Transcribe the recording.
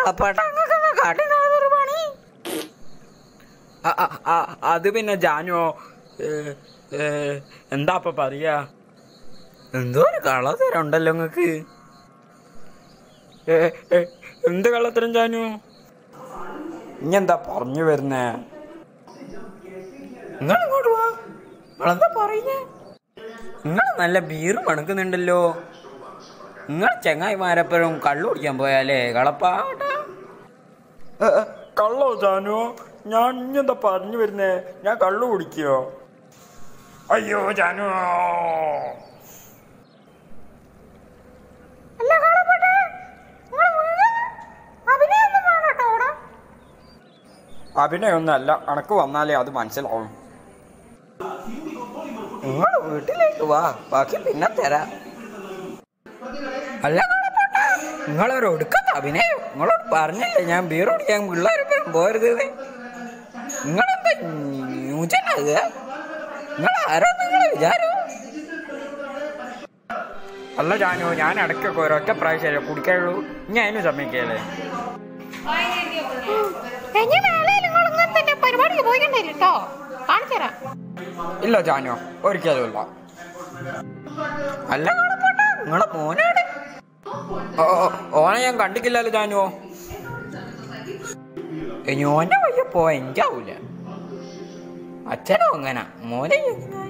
കളപ്പാട്ട കാട്ടിനൊരു പണി അ- അ- അ- അത് പിന്നെ ജാനോ ഏ, ഏ, എന്താ അപ്പൊ പറയാ എന്തോ ഒരു കള്ളത്തരം ഉണ്ടല്ലോ നിങ്ങക്ക് ഏ, ഏ, എന്ത് കള്ളത്തരം ജാനു ഇനി എന്താ പറഞ്ഞു വരുന്നേ നിങ്ങൾ ഇങ്ങോട്ട് വാ നിങ്ങളെന്താ പറയുന്നേ നിങ്ങൾ നല്ല ബീർ മണക്കുന്നുണ്ടല്ലോ നിങ്ങൾ ചെങ്ങായിമാരെപ്പോഴും കള്ളു കുടിക്കാൻ പോയാലേ കളപ്പാട്ട കള്ളോ ജാനു ഞാൻ ഇഞ്ഞെന്താ പറഞ്ഞു വരുന്നേ ഞാൻ കള്ളു കുടിക്കോ അയ്യോ ജാനു അല്ല കളപ്പാട്ട അഭിനയൊന്നും വേണ്ട കേട്ടോ അവിടെ അഭിനയൊന്നല്ല അണക്ക് വന്നാലേ അത് മനസ്സിലാവും നിങ്ങൾ വീട്ടിലേക്ക് വാ ബാക്കി പിന്നെ തരാം അല്ല നിങ്ങളൊരു ഒടുക്കത്ത അഭിനയം നിങ്ങളോട് പറഞ്ഞില്ലേ ഞാൻ ബീർ കുടിക്കാൻ പിള്ളേരും പോരുത് നിങ്ങളെന്താ ന്യൂജനാകുക നിങ്ങൾ ആരോ നിങ്ങളെ വിചാരം അല്ല ജാനു ഞാൻ ഇടയ്ക്കൊക്കെ ഒരൊറ്റ പ്രാവശ്യമല്ലേ കുടിക്കാനുള്ളൂ ഞാൻ അതിന് സമ്മതിക്കല്ലേ ഇനി മേലെ നിങ്ങൾ ഇങ്ങനെ തന്നെ പരിപാടിക്ക് പോയിക്കണ്ടേ കേട്ടോ കാണിച്ചു തരാം ഇല്ല ജാനു ഒരിക്കലും ഇല്ല അല്ല നിങ്ങളെ മോനാണ് ഓ ഓ, ഓനെ ഞാൻ കണ്ടിട്ടില്ലല്ലോ ജാനുവോ ഇനി ഓന്റെ വയ്യ പോ എനിക്കാവൂല അച്ഛനോ അങ്ങനെ മോനെ എങ്ങനെ